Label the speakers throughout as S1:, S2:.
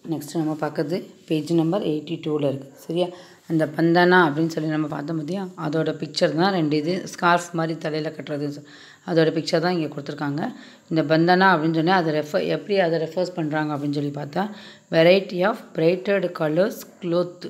S1: next நம்ம பார்க்கறது page number eighty டூவில் இருக்குது சரியா அந்த பந்தானா அப்படின்னு சொல்லி நம்ம பார்த்தோம் பார்த்தியா அதோட பிக்சர் தான் ரெண்டு இது ஸ்கார்ஃப் மாதிரி தலையில் கட்டுறது அதோட பிக்சர் தான் இங்கே கொடுத்துருக்காங்க இந்த பந்தானா அப்படின்னு சொன்னால் அதை ரெஃபர் எப்படி அதை ரெஃபர்ஸ் பண்ணுறாங்க அப்படின்னு சொல்லி பார்த்தா variety of printed colours cloth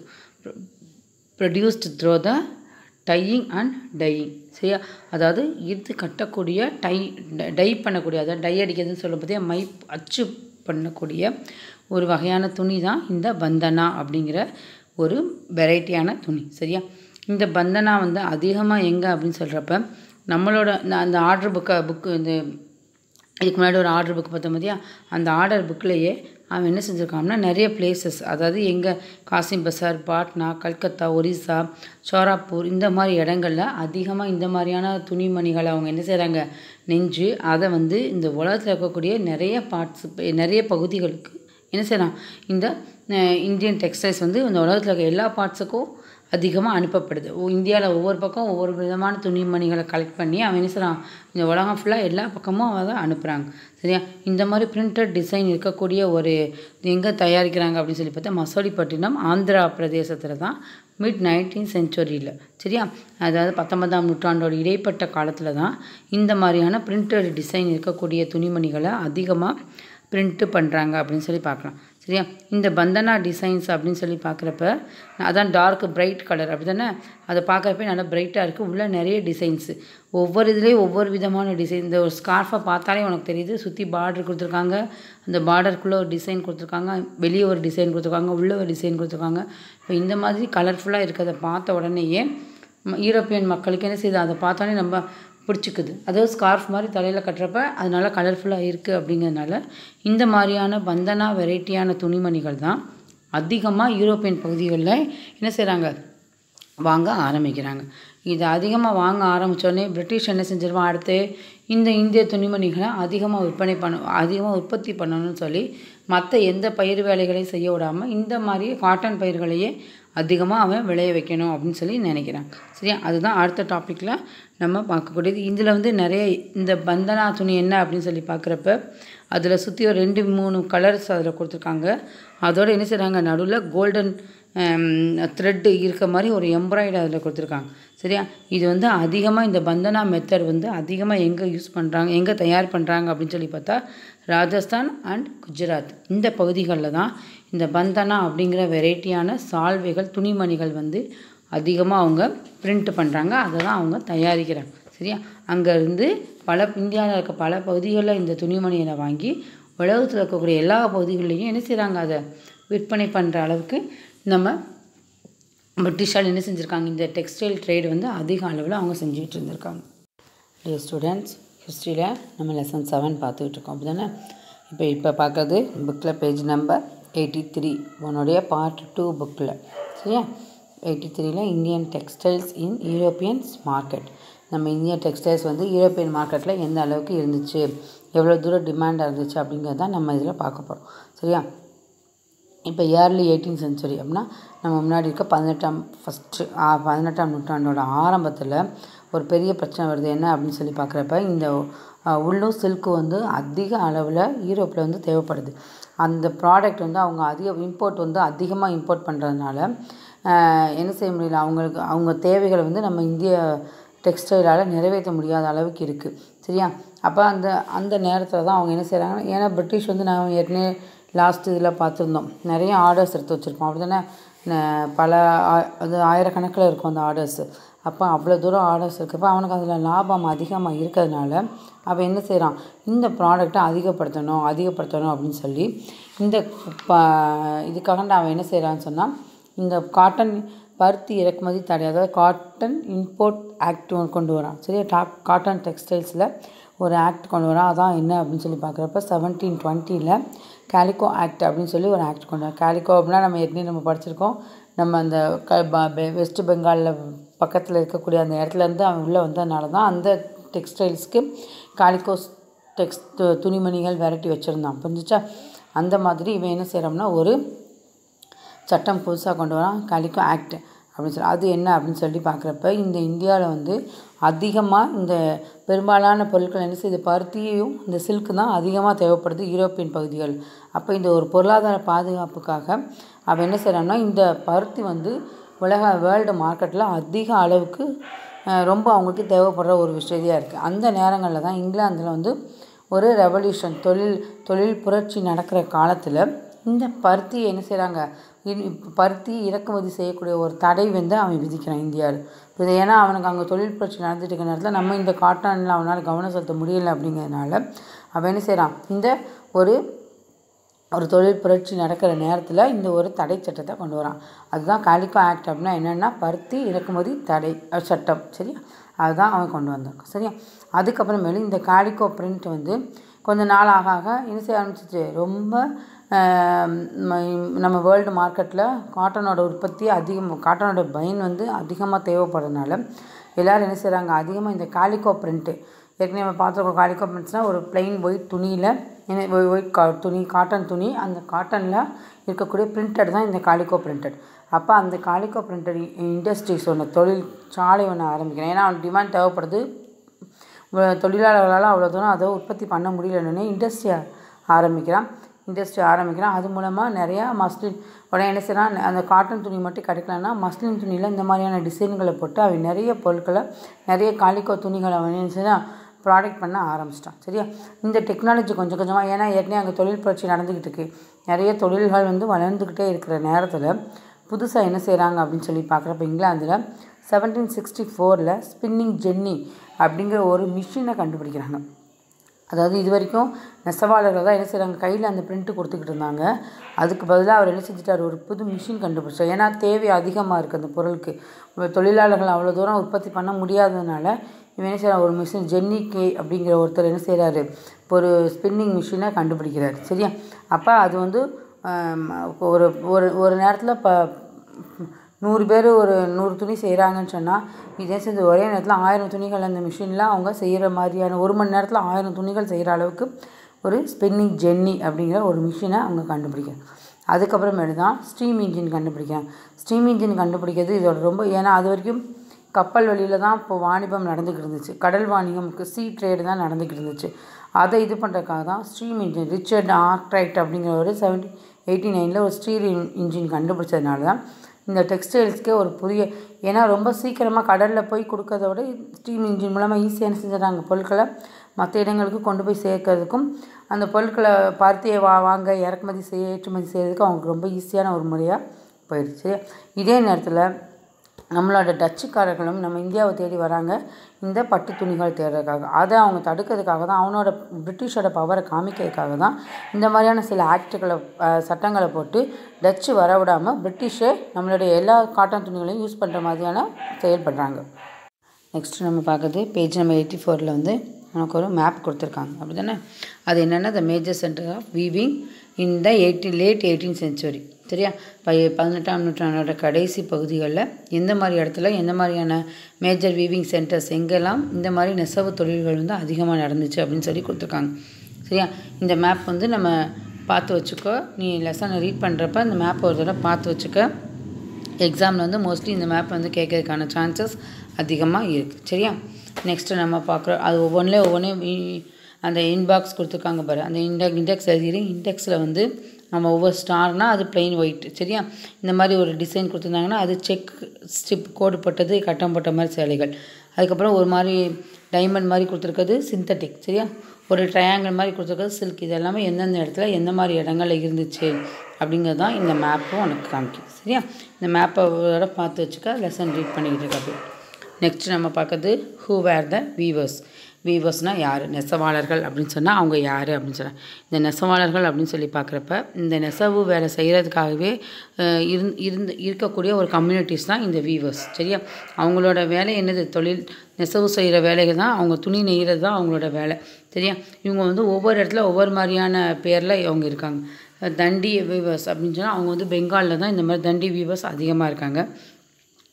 S1: produced through the dyeing and dyeing சரியா அதாவது இது கட்டக்கூடிய டை டை பண்ணக்கூடிய அதாவது டை அடிக்கிறதுன்னு சொல்ல பார்த்தியா மை அச்சு பண்ணக்கூடிய ஒரு வகையான துணி தான் இந்த பந்தனா அப்படிங்கிற ஒரு வெரைட்டியான துணி சரியா இந்த பந்தனா வந்து அதிகமாக எங்கே அப்படின்னு சொல்கிறப்ப நம்மளோட இந்த அந்த ஆர்டர் புக்கை புக்கு இந்த இதுக்கு முன்னாடி ஒரு ஆர்டர் புக் பார்த்தோம் பார்த்தியா அந்த ஆர்டர் புக்லேயே அவன் என்ன செஞ்சுருக்கான்னா நிறைய பிளேசஸ் அதாவது எங்கே காசிம் பசார் பாட்னா கல்கத்தா ஒரிசா சோராப்பூர் இந்த மாதிரி இடங்கள்ல அதிகமாக இந்த மாதிரியான துணிமணிகளை அவங்க என்ன செய்கிறாங்க நெஞ்சு அதை வந்து இந்த உலகத்தில் இருக்கக்கூடிய நிறைய பார்ட்ஸ் நிறைய பகுதிகளுக்கு என்ன செய்யலாம் இந்த இந்தியன் டெக்ஸ்டைல்ஸ் வந்து இந்த உலகத்தில் இருக்க எல்லா பார்ட்ஸுக்கும் அதிகமாக அனுப்பப்படுது இந்தியாவில் ஒவ்வொரு பக்கம் ஒவ்வொரு விதமான துணிமணிகளை கலெக்ட் பண்ணி அவன் என்ன செய்கிறான் இந்த உலகம் ஃபுல்லாக எல்லா பக்கமும் அதை அனுப்புகிறாங்க சரியா இந்த மாதிரி பிரிண்டட் டிசைன் இருக்கக்கூடிய ஒரு எங்கே தயாரிக்கிறாங்க அப்படின்னு சொல்லி பார்த்தா மசோலிப்பட்டினம் ஆந்திரா பிரதேசத்தில் தான் மிட் நைன்டீன் சென்ச்சுரியில் சரியா அதாவது பத்தொன்பதாம் நூற்றாண்டோட இடைப்பட்ட காலத்தில் தான் இந்த மாதிரியான பிரிண்டட் டிசைன் இருக்கக்கூடிய துணிமணிகளை அதிகமாக பிரிண்ட்டு பண்ணுறாங்க அப்படின்னு சொல்லி பார்க்கலாம் சரியா இந்த பந்தனா டிசைன்ஸ் அப்படின்னு சொல்லி பார்க்குறப்ப அதான் டார்க் பிரைட் கலர் அப்படி தானே அதை பார்க்குறப்ப நல்லா பிரைட்டாக இருக்குது உள்ளே நிறைய டிசைன்ஸு ஒவ்வொரு இதுலேயும் ஒவ்வொரு விதமான டிசைன் இந்த ஒரு ஸ்கார்ஃபை பார்த்தாலே உனக்கு தெரியுது சுற்றி பார்டர் கொடுத்துருக்காங்க அந்த பார்டருக்குள்ளே ஒரு டிசைன் கொடுத்துருக்காங்க வெளியே ஒரு டிசைன் கொடுத்துருக்காங்க உள்ளே ஒரு டிசைன் கொடுத்துருக்காங்க இப்போ இந்த மாதிரி கலர்ஃபுல்லாக இருக்கிறத பார்த்த உடனேயே யூரோப்பியன் மக்களுக்கு என்ன செய்யுது அதை பார்த்தோன்னே நம்ம பிடிச்சிக்குது அதாவது ஸ்கார்ஃப் மாதிரி தலையில் கட்டுறப்ப அதனால கலர்ஃபுல்லாக இருக்குது அப்படிங்கிறதுனால இந்த மாதிரியான பந்தனா வெரைட்டியான துணிமணிகள் தான் அதிகமாக யூரோப்பியன் பகுதிகளில் என்ன செய்கிறாங்க வாங்க ஆரம்பிக்கிறாங்க இது அதிகமாக வாங்க ஆரம்பித்தோடனே பிரிட்டிஷ் என்ன செஞ்சிருவான் அடுத்து இந்த இந்திய துணிமணிகளை அதிகமாக விற்பனை பண்ண அதிகமாக உற்பத்தி பண்ணணும்னு சொல்லி மற்ற எந்த பயிர் வேலைகளையும் செய்ய விடாமல் இந்த மாதிரி காட்டன் பயிர்களையே அதிகமாக அவன் விளைய வைக்கணும் அப்படின்னு சொல்லி நினைக்கிறான் சரியா அதுதான் அடுத்த டாப்பிக்கில் நம்ம பார்க்கக்கூடியது இதில் வந்து நிறைய இந்த பந்தனா துணி என்ன அப்படின்னு சொல்லி பார்க்குறப்ப அதில் சுற்றி ஒரு ரெண்டு மூணு கலர்ஸ் அதில் கொடுத்துருக்காங்க அதோடு என்ன செய்கிறாங்க நடுவில் கோல்டன் த்ரெட்டு இருக்க மாதிரி ஒரு எம்ப்ராய்டு அதில் கொடுத்துருக்காங்க சரியா இது வந்து அதிகமாக இந்த பந்தனா மெத்தட் வந்து அதிகமாக எங்கே யூஸ் பண்ணுறாங்க எங்கே தயார் பண்ணுறாங்க அப்படின்னு சொல்லி பார்த்தா ராஜஸ்தான் அண்ட் குஜராத் இந்த பகுதிகளில் தான் இந்த பந்தனா அப்படிங்கிற வெரைட்டியான சால்வைகள் துணிமணிகள் வந்து அதிகமாக அவங்க பிரிண்ட் பண்ணுறாங்க அதை தான் அவங்க தயாரிக்கிறாங்க சரியா அங்கேருந்து பல இந்தியாவில் இருக்க பல பகுதிகளில் இந்த துணிமணிகளை வாங்கி உலகத்தில் இருக்கக்கூடிய எல்லா பகுதிகள்லையும் என்ன செய்கிறாங்க அதை விற்பனை பண்ணுற அளவுக்கு நம்ம பிரிட்டிஷால் என்ன செஞ்சுருக்காங்க இந்த டெக்ஸ்டைல் ட்ரேடு வந்து அதிக அளவில் அவங்க செஞ்சுக்கிட்டு இருந்திருக்காங்க டே ஸ்டூடெண்ட்ஸ் ஹிஸ்ட்ரியில் நம்ம லெசன் செவன் பார்த்துக்கிட்டு இருக்கோம் அப்படி தானே இப்போ இப்போ பார்க்குறது புக்கில் பேஜ் நம்பர் எயிட்டி த்ரீ உன்னுடைய பார்ட் டூ புக்கில் சரியா எயிட்டி த்ரீல Indian textiles in Europeans market நம்ம இந்திய டெக்ஸ்டைல்ஸ் வந்து யூரோப்பியன் மார்க்கெட்டில் எந்த அளவுக்கு இருந்துச்சு எவ்வளோ தூரம் டிமாண்டாக இருந்துச்சு அப்படிங்கிறத நம்ம இதில் பார்க்க போகிறோம் சரியா இப்போ இயர்லி எயிட்டீன் சென்ச்சுரி அப்படின்னா நம்ம முன்னாடி இருக்க பதினெட்டாம் ஃபஸ்ட்டு பதினெட்டாம் நூற்றாண்டோட ஆரம்பத்தில் ஒரு பெரிய பிரச்சனை வருது என்ன அப்படின்னு சொல்லி பார்க்குறப்ப இந்த உள்ளூர் சில்க்கு வந்து அதிக அளவில் யூரோப்பில் வந்து தேவைப்படுது அந்த ப்ராடக்ட் வந்து அவங்க அதிக இம்போர்ட் வந்து அதிகமாக இம்போர்ட் பண்ணுறதுனால என்ன செய்ய முடியல அவங்களுக்கு அவங்க தேவைகளை வந்து நம்ம இந்திய டெக்ஸ்டைலால் நிறைவேற்ற முடியாத அளவுக்கு இருக்குது சரியா அப்போ அந்த அந்த நேரத்தில் தான் அவங்க என்ன செய்கிறாங்க ஏன்னா பிரிட்டிஷ் வந்து நான் ஏற்கனவே லாஸ்ட் இதில் பார்த்துருந்தோம் நிறைய ஆர்டர்ஸ் எடுத்து வச்சுருப்போம் அப்படி தானே பல அது ஆயிரக்கணக்கில் இருக்கும் அந்த ஆர்டர்ஸு அப்போ அவ்வளோ தூரம் ஆர்டர்ஸ் இருக்கப்போ அவனுக்கு அதில் லாபம் அதிகமாக இருக்கிறதுனால அவன் என்ன செய்கிறான் இந்த ப்ராடக்டை அதிகப்படுத்தணும் அதிகப்படுத்தணும் அப்படின்னு சொல்லி இந்த ப இதுக்காக அவன் என்ன செய்கிறான்னு சொன்னால் இந்த காட்டன் பருத்தி இறக்குமதி தடை அதாவது காட்டன் இம்போர்ட் ஆக்ட் கொண்டு வரான் சரியா டாப் காட்டன் டெக்ஸ்டைல்ஸில் ஒரு ஆக்ட் கொண்டு வரான் அதான் என்ன அப்படின்னு சொல்லி பார்க்குறப்ப செவன்டீன் டுவெண்ட்டியில் கேலிகோ ஆக்ட் அப்படின்னு சொல்லி ஒரு ஆக்ட் கொண்டு வரான் கேலிகோ அப்படின்னா நம்ம ஏற்கனவே நம்ம படிச்சிருக்கோம் நம்ம அந்த க வெஸ்ட் பெங்காலில் பக்கத்தில் இருக்கக்கூடிய அந்த இடத்துலேருந்து அவன் உள்ளே வந்ததுனால தான் அந்த டெக்ஸ்டைல்ஸ்க்கு காலிகோஸ் டெக்ஸ் துணிமணிகள் வெரைட்டி வச்சுருந்தான் புரிஞ்சிச்சா அந்த மாதிரி இவன் என்ன செய்கிறோம்னா ஒரு சட்டம் புதுசாக கொண்டு வரான் காலிக்கோ ஆக்ட் அப்படின்னு சொல்லி அது என்ன அப்படின்னு சொல்லி பார்க்குறப்ப இந்த இந்தியாவில் வந்து அதிகமாக இந்த பெரும்பாலான பொருட்கள் என்ன செய்யுது பருத்தியும் இந்த சில்க்கு தான் அதிகமாக தேவைப்படுது யூரோப்பியன் பகுதிகள் அப்போ இந்த ஒரு பொருளாதார பாதுகாப்புக்காக அவன் என்ன செய்கிறான்னா இந்த பருத்தி வந்து உலக வேர்ல்டு மார்க்கெட்டில் அதிக அளவுக்கு அஹ், ரொம்ப அவங்களுக்கு தேவைப்படுற ஒரு விஷயத்தையாக இருக்குது அந்த நேரங்களில் தான் இங்கிலாந்தில் வந்து ஒரு ரெவல்யூஷன் தொழில் தொழில் புரட்சி நடக்கிற காலத்தில் இந்த பருத்தி என்ன செய்கிறாங்க பருத்தி இறக்குமதி செய்யக்கூடிய ஒரு தடை வந்து அவன் விதிக்கிறான் இந்தியாவில் இது ஏன்னா அவனுக்கு அங்கே தொழில் புரட்சி நடந்துட்டு இருக்க நேரத்தில் நம்ம இந்த காட்டனில் அவனால் கவனம் செலுத்த முடியல அப்படிங்கிறதுனால அவன் என்ன செய்கிறான் இந்த ஒரு ஒரு தொழில் புரட்சி நடக்கிற நேரத்தில் இந்த ஒரு தடை சட்டத்தை கொண்டு வரான் அதுதான் காலிகோ ஆக்ட் அப்படின்னா என்னென்னா பருத்தி இறக்குமதி தடை அஹ், சட்டம் சரியா அதுதான் அவன் கொண்டு வந்திருக்கான் சரியா அதுக்கப்புறமேலு இந்த காலிகோ பிரிண்ட் வந்து கொஞ்ச நாள் ஆக ஆக என்ன செய்ய ஆரம்பிச்சிச்சு ரொம்ப ஆஹ், ம- நம்ம வேர்ல்டு மார்க்கெட்டில் காட்டனோட உற்பத்தி அதிகம் காட்டனோட பயன் வந்து அதிகமாக தேவைப்படுறதுனால எல்லோரும் என்ன செய்கிறாங்க அதிகமாக இந்த காலிகோ பிரிண்ட்டு ஏற்கனவே நம்ம பார்த்துருக்கோம் காலிகோ பிரிண்ட்ஸ்னால் ஒரு plain ஒயிட் துணியில் ஒயிட் கா துணி காட்டன் துணி அந்த காட்டனில் இருக்கக்கூடிய பிரிண்டட் தான் இந்த காலிகோ பிரிண்டட் அப்போ அந்த காலிகோ பிரிண்டட் இண்டஸ்ட்ரீஸ் ஒன்று தொழில் சாலை ஒன்று ஆரம்பிக்கிறேன் ஏன்னா அவனுக்கு டிமாண்ட் தேவைப்படுது வ- தொழிலாளர்களால் அவ்வளோ தூரம் அதை உற்பத்தி பண்ண முடியலன்னு இண்டஸ்ட்ரி ஆரம்பிக்கிறான் இண்டஸ்ட்ரி ஆரம்பிக்கிறான் அது மூலமாக நிறையா மஸ்லின் உடனே என்ன செய்யறான் அந்த காட்டன் துணி மட்டும் கிடைக்கலன்னா மஸ்லின் துணியில் இந்த மாதிரியான டிசைன்களை போட்டு அவன் நிறைய பொருட்களை நிறைய காலிக்கோ துணிகளை அவன் என்ன செய்யறான் ப்ராடக்ட் பண்ண ஆரம்பிச்சிட்டான் சரியா இந்த டெக்னாலஜி கொஞ்சம் கொஞ்சமாக ஏன்னா ஏற்கனவே அங்கே தொழில் புரட்சி நடந்துக்கிட்டு இருக்கு நிறைய தொழில்கள் வந்து வளர்ந்துக்கிட்டே இருக்கிற நேரத்தில் புதுசாக என்ன செய்கிறாங்க அப்படின்னு சொல்லி பார்க்குறப்ப இங்கிலாந்தில் செவன்டீன் சிக்ஸ்டி ஃபோரில் ஸ்பின்னிங் ஜென்னி அப்படிங்கிற ஒரு மிஷினை கண்டுபிடிக்கிறாங்க அதாவது இது வரைக்கும் நெசவாளர்கள் தான் என்ன செய்கிறாங்க கையில் அந்த பிரிண்ட்டு கொடுத்துக்கிட்டு இருந்தாங்க அதுக்கு பதிலாக அவர் என்ன செஞ்சுட்டார் ஒரு புது மிஷின் கண்டுபிடிச்சார் ஏன்னா தேவை அதிகமாக இருக்குது அந்த பொருளுக்கு இப்ப தொழிலாளர்கள் அவ்வளோ தூரம் உற்பத்தி பண்ண முடியாததுனால இவன் என்ன செய்யறான் ஒரு மிஷின் ஜென்னி கே அப்படிங்கிற ஒருத்தர் என்ன செய்கிறாரு ஒரு ஸ்பின்னிங் மிஷினை கண்டுபிடிக்கிறார் சரியா அப்போ அது வந்து ஆம், ஒரு ஒரு ஒரு நேரத்தில் ப நூறு பேர் ஒரு நூறு துணி செய்கிறாங்கன்னு சொன்னால் இதே சேர்ந்து ஒரே நேரத்தில் ஆயிரம் துணிகள் அந்த மிஷினில் அவங்க செய்கிற மாதிரியான ஒரு மணி நேரத்தில் ஆயிரம் துணிகள் செய்கிற அளவுக்கு ஒரு ஸ்பின்னிங் ஜென்னி அப்படிங்கிற ஒரு மிஷினை அவங்க கண்டுபிடிக்கிறாங்க அதுக்கப்புறமேட்டு தான் ஸ்டீம் இன்ஜின் கண்டுபிடிக்கிறாங்க ஸ்டீம் இன்ஜின் கண்டுபிடிக்கிறது இதோட ரொம்ப ஏன்னா அது வரைக்கும் கப்பல் வழியில் தான் இப்போ வாணிபம் நடந்துக்கிட்டு இருந்துச்சு கடல் வாணிபம்க்கு சீ ட்ரேடு தான் நடந்துக்கிட்டு இருந்துச்சு அதை இது பண்ணுறதுக்காக தான் ஸ்டீம் இன்ஜின் ரிச்சர்ட் ஆர்க்ரைட் அப்படிங்கிற ஒரு செவன்டி எயிட்டி நைனில் ஒரு ஸ்டீல் இன்ஜின் கண்டுபிடிச்சதுனால தான் இந்த டெக்ஸ்டைல்ஸ்க்கே ஒரு புதிய ஏன்னா ரொம்ப சீக்கிரமாக கடலில் போய் கொடுக்கறத விட ஸ்டீம் இன்ஜின் மூலமாக ஈஸியாக என்ன செஞ்சிடறாங்க பொருட்களை மற்ற இடங்களுக்கு கொண்டு போய் சேர்க்கறதுக்கும் அந்த பொருட்களை பருத்தியை வா வாங்க இறக்குமதி செய்ய ஏற்றுமதி செய்யறதுக்கு அவங்களுக்கு ரொம்ப ஈஸியான ஒரு முறையாக போயிடுச்சு இதே நேரத்தில் நம்மளோட டச்சுக்காரர்களும் நம்ம இந்தியாவை தேடி வராங்க இந்த பட்டு துணிகள் தேடுறதுக்காக அதை அவங்க தடுக்கிறதுக்காக தான் அவனோட பிரிட்டிஷோட பவரை காமிக்கிறதுக்காக தான் இந்த மாதிரியான சில ஆக்டுகளை அஹ், சட்டங்களை போட்டு டச்சு வரவிடாமல் பிரிட்டிஷே நம்மளுடைய எல்லா காட்டன் துணிகளையும் யூஸ் பண்ணுற மாதிரியான செயல்படுறாங்க நெக்ஸ்ட் நம்ம பார்க்குறது பேஜ் நம்பர் எயிட்டி ஃபோரில் வந்து நமக்கு ஒரு மேப் கொடுத்துருக்காங்க அப்படி தானே அது என்னென்னா the major centre of weaving in the eighty late eighteen century சரியா ப பதினெட்டாம் நூற்றாண்டோட கடைசி பகுதிகளில் எந்த மாதிரி இடத்துல எந்த மாதிரியான மேஜர் வீவிங் சென்டர்ஸ் எங்கெல்லாம் இந்த மாதிரி நெசவு தொழில்கள் வந்து அதிகமாக நடந்துச்சு அப்படின்னு சொல்லி கொடுத்துருக்காங்க சரியா இந்த மேப் வந்து நம்ம பார்த்து வச்சுக்கோ நீ லெசனை ரீட் பண்ணுறப்ப இந்த மேப் ஒரு தடவை பார்த்து வச்சுக்க எக்ஸாமில் வந்து மோஸ்ட்லி இந்த மேப் வந்து கேட்கறதுக்கான சான்சஸ் அதிகமாக இருக்குது சரியா நெக்ஸ்ட்டு நம்ம பார்க்குறோம் அது ஒவ்வொன்றிலே ஒவ்வொன்றும் அந்த இன்பாக்ஸ் கொடுத்துருக்காங்க பாரு அந்த இண்டெக் இண்டெக்ஸ் எழுதிடு இண்டெக்ஸில் வந்து நம்ம ஒவ்வொரு ஸ்டார்னால் அது plain ஒயிட் சரியா இந்த மாதிரி ஒரு டிசைன் கொடுத்துருந்தாங்கன்னா அது செக் ஸ்டிப் கோடு போட்டது கட்டம் போட்ட மாதிரி சேலைகள் அதுக்கப்புறம் ஒரு மாதிரி டைமண்ட் மாதிரி கொடுத்துருக்கிறது சிந்தட்டிக் சரியா ஒரு ட்ரையாங்கிள் மாதிரி கொடுத்துருக்கிறது சில்க் இது எல்லாமே எந்தெந்த இடத்துல எந்த மாதிரி இடங்கள்ல இருந்துச்சு அப்படிங்கிறது தான் இந்த மேப்பும் உனக்கு காமிக்குது சரியா இந்த மேப்பை ஒரு பார்த்து வச்சுக்க லெசன் ரீட் பண்ணிக்கிட்டு இருக்காது நெக்ஸ்ட் நம்ம பார்க்கறது ஹூ வேர் த வீவர்ஸ் வீவர்ஸ்னால் யார் நெசவாளர்கள் அப்படின்னு சொன்னால் அவங்க யார் அப்படின்னு சொன்னால் இந்த நெசவாளர்கள் அப்படின்னு சொல்லி பார்க்குறப்ப இந்த நெசவு வேலை செய்கிறதுக்காகவே அஹ், இருந் இருந்து இருக்கக்கூடிய ஒரு கம்யூனிட்டிஸ் தான் இந்த வீவர்ஸ் சரியா அவங்களோட வேலை என்னது தொழில் நெசவு செய்கிற வேலைகள் தான் அவங்க துணி நெய்கிறது தான் அவங்களோட வேலை சரியா இவங்க வந்து ஒவ்வொரு இடத்துல ஒவ்வொரு மாதிரியான பேரில் அவங்க இருக்காங்க தண்டி வீவர்ஸ் அப்படின்னு சொன்னால் அவங்க வந்து பெங்காலில் தான் இந்த மாதிரி தண்டி வீவர்ஸ் அதிகமாக இருக்காங்க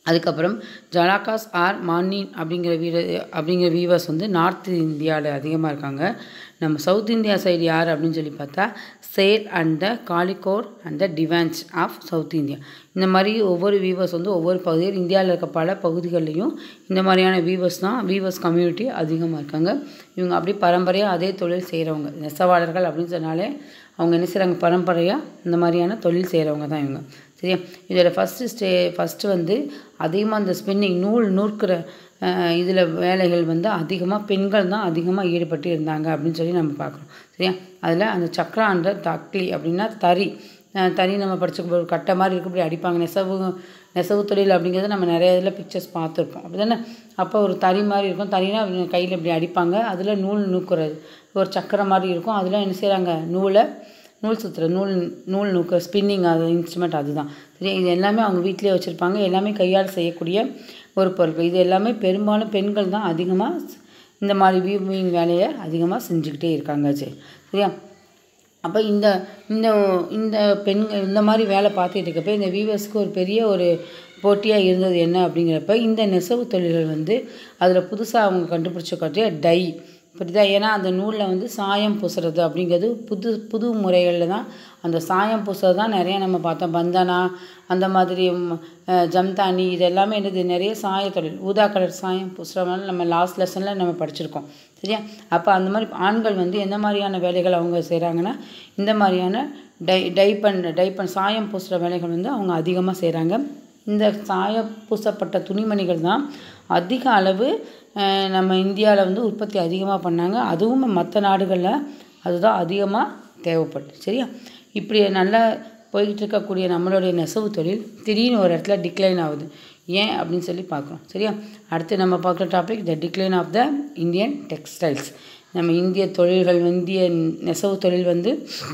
S1: அதுக்கப்புறம் ஜலாக்காஸ் ஆர் மானின் அப்படிங்கிற வீர அப்படிங்கிற வீவர்ஸ் வந்து நார்த் இந்தியாவில் அதிகமாக இருக்காங்க நம்ம சவுத் இந்தியா சைடு யார் அப்படின்னு சொல்லி பார்த்தா sale and the calico and the diwans of South India இந்த மாதிரி ஒவ்வொரு வீவர்ஸ் வந்து ஒவ்வொரு பகுதியில் இந்தியாவில் இருக்க பல பகுதிகள்லையும் இந்த மாதிரியான வீவர்ஸ் தான் வீவர்ஸ் கம்யூனிட்டி அதிகமாக இருக்காங்க இவங்க அப்படியே பரம்பரையாக அதே தொழில் செய்கிறவங்க நெசவாளர்கள் அப்படின்னு சொன்னாலே அவங்க என்ன செய்கிறாங்க பரம்பரையாக இந்த மாதிரியான தொழில் செய்கிறவங்க தான் இவங்க சரியா இதோட ஃபஸ்ட்டு ஸ்டே ஃபஸ்ட்டு வந்து அதிகமாக இந்த ஸ்பின்னிங் நூல் நூற்கிற இதில் வேலைகள் வந்து அதிகமாக பெண்கள் தான் அதிகமாக ஈடுபட்டு இருந்தாங்க அப்படின்னு சொல்லி நம்ம பார்க்குறோம் சரியா அதில் அந்த சக்கரான்ற தக்லி அப்படின்னா தறி அஹ் தறி நம்ம படிச்ச ஒரு கட்டை மாதிரி இருக்கு இப்படி அடிப்பாங்க நெசவு நெசவு தொழில் அப்படிங்கிறது நம்ம நிறைய இதில் பிக்சர்ஸ் பார்த்துருப்போம் அப்படி தானே அப்போ ஒரு தறி மாதிரி இருக்கும் தறினா அவங்க கையில் இப்படி அடிப்பாங்க அதில் நூல் நூக்குறது ஒரு சக்கரம் மாதிரி இருக்கும் அதில் என்ன செய்கிறாங்க நூலை நூல் சுற்றுற நூல் நூல் நூக்கிற ஸ்பின்னிங் அது இன்ஸ்ட்ருமெண்ட் அதுதான் சரி இது எல்லாமே அவங்க வீட்டிலே வச்சுருப்பாங்க எல்லாமே கையால் செய்யக்கூடிய ஒரு பொருட்கள் இது எல்லாமே பெரும்பாலும் பெண்கள் தான் அதிகமாக இந்த மாதிரி வீவிங் வேலையை அதிகமாக செஞ்சுக்கிட்டே இருக்காங்க சரி சரியா அப்போ இந்த இந்த இந்த பெண்கள் இந்த மாதிரி வேலை பார்த்துட்டு இருக்கப்ப இந்த வீவர்ஸ்க்கு ஒரு பெரிய ஒரு போட்டியாக இருந்தது என்ன அப்படிங்கிறப்ப இந்த நெசவு தொழில்கள் வந்து அதில் புதுசாக அவங்க கண்டுபிடிச்ச காட்டிய டை புரியுதா ஏன்னா அந்த நூலில் வந்து சாயம் பூசுறது அப்படிங்கிறது புது புது முறைகளில் தான் அந்த சாயம் பூசுறது தான் நிறைய நம்ம பார்த்தோம் பந்தனா அந்த மாதிரி ம், அஹ், ஜம்தானி இது எல்லாமே என்னது நிறைய சாய தொழில் ஊதா கலர் சாயம் பூசுகிறவங்க நம்ம லாஸ்ட் லெசனில் நம்ம படிச்சிருக்கோம் சரியா அப்போ அந்த மாதிரி ஆண்கள் வந்து எந்த மாதிரியான வேலைகள் அவங்க செய்கிறாங்கன்னா இந்த மாதிரியான டை டை பண்ண டை பண்ண சாயம் பூசுகிற வேலைகள் வந்து அவங்க அதிகமாக செய்கிறாங்க இந்த சாய பூசப்பட்ட துணிமணிகள் தான் அதிக அளவு அஹ், நம்ம இந்தியாவில் வந்து உற்பத்தி அதிகமாக பண்ணாங்க அதுவும் மற்ற நாடுகளில் அதுதான் அதிகமாக தேவைப்பட்டு சரியா இப்படி நல்லா போய்கிட்டு இருக்கக்கூடிய நம்மளுடைய நெசவு தொழில் திடீர்னு ஒரு இடத்துல டிக்ளைன் ஆகுது ஏன் அப்படின்னு சொல்லி பார்க்குறோம் சரியா அடுத்து நம்ம பார்க்குற topic the decline of the Indian textiles நம்ம இந்திய தொழில்கள் இந்திய நெசவு தொழில் வந்து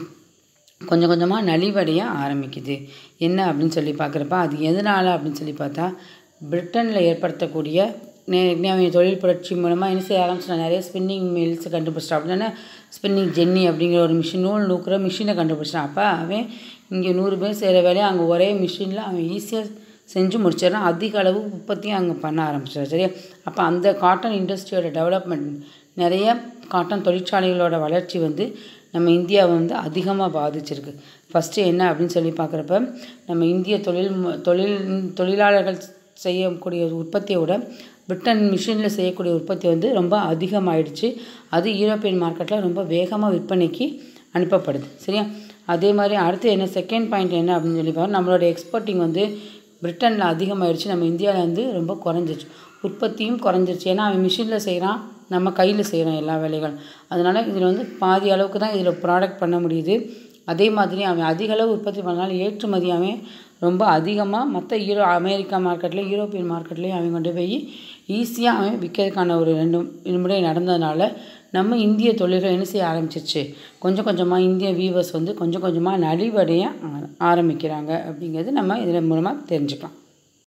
S1: கொஞ்சம் கொஞ்சமாக நலிவடைய ஆரம்பிக்குது என்ன அப்படின்னு சொல்லி பார்க்குறப்ப அது எதனால் அப்படின்னு சொல்லி பார்த்தா பிரிட்டனில் ஏற்படுத்தக்கூடிய நே- நே- தொழில் புரட்சி மூலமாக என்ன செய்ய ஆரம்பிச்சிட்டா நிறைய ஸ்பின்னிங் மில்ஸ் கண்டுபிடிச்சிட்டான் அப்படின்னா ஸ்பின்னிங் ஜென்னி அப்படிங்கிற ஒரு மிஷின் நூல் நூக்குற மிஷினை கண்டுபிடிச்சிட்டான் அப்போ அவன் இங்கே நூறு பேர் செய்கிற வேலையை அங்கே ஒரே மிஷினில் அவன் ஈஸியாக செஞ்சு முடிச்சிடறான் அதிக அளவு உற்பத்தியும் அங்கே பண்ண ஆரம்பிச்சிடும் சரியா அப்போ அந்த காட்டன் இண்டஸ்ட்ரியோட டெவலப்மெண்ட் நிறைய காட்டன் தொழிற்சாலைகளோட வளர்ச்சி வந்து நம்ம இந்தியாவை வந்து அதிகமாக பாதிச்சிருக்கு ஃபஸ்ட்டு என்ன அப்படின்னு சொல்லி பார்க்குறப்ப நம்ம இந்திய தொழில் மு- தொழில் தொழிலாளர்கள் செய்யக்கூடிய உற்பத்தியை விட பிரிட்டன் மிஷினில் செய்யக்கூடிய உற்பத்தி வந்து ரொம்ப அதிகமாயிடுச்சு அது யூரோப்பியன் மார்க்கெட்டில் ரொம்ப வேகமாக விற்பனைக்கு அனுப்பப்படுது சரியா அதே மாதிரி அடுத்து என்ன செகண்ட் பாயிண்ட் என்ன அப்படின்னு சொல்லி பார்த்தா நம்மளோட எக்ஸ்போர்ட்டிங் வந்து பிரிட்டனில் அதிகமாகிடுச்சு நம்ம இந்தியாவில் வந்து ரொம்ப குறைஞ்சிருச்சு உற்பத்தியும் குறைஞ்சிருச்சு ஏன்னா அவன் மிஷினில் செய்கிறான் நம்ம கையில் செய்கிறோம் எல்லா வேலைகளும் அதனால் இதில் வந்து பாதி அளவுக்கு தான் இதில் ப்ராடக்ட் பண்ண முடியுது அதே மாதிரி அவன் அதிக அளவு உற்பத்தி பண்ணனால ஏற்றுமதி அவன் ரொம்ப அதிகமாக மற்ற யூரோ அமெரிக்கா மார்க்கெட்டில் யூரோப்பியன் மார்க்கெட்லேயும் அவன் கொண்டு போய் ஈஸியாக அவன் விற்கிறதுக்கான ஒரு ரெண்டு முறை நடந்ததுனால நம்ம இந்திய தொழில்கள் என்ன செய்ய ஆரம்பிச்சிருச்சு கொஞ்சம் கொஞ்சமாக இந்திய வீவர்ஸ் வந்து கொஞ்சம் கொஞ்சமாக நலிவடைய ஆ- ஆரம்பிக்கிறாங்க அப்படிங்கிறது நம்ம இதில் மூலமாக தெரிஞ்சுக்கலாம்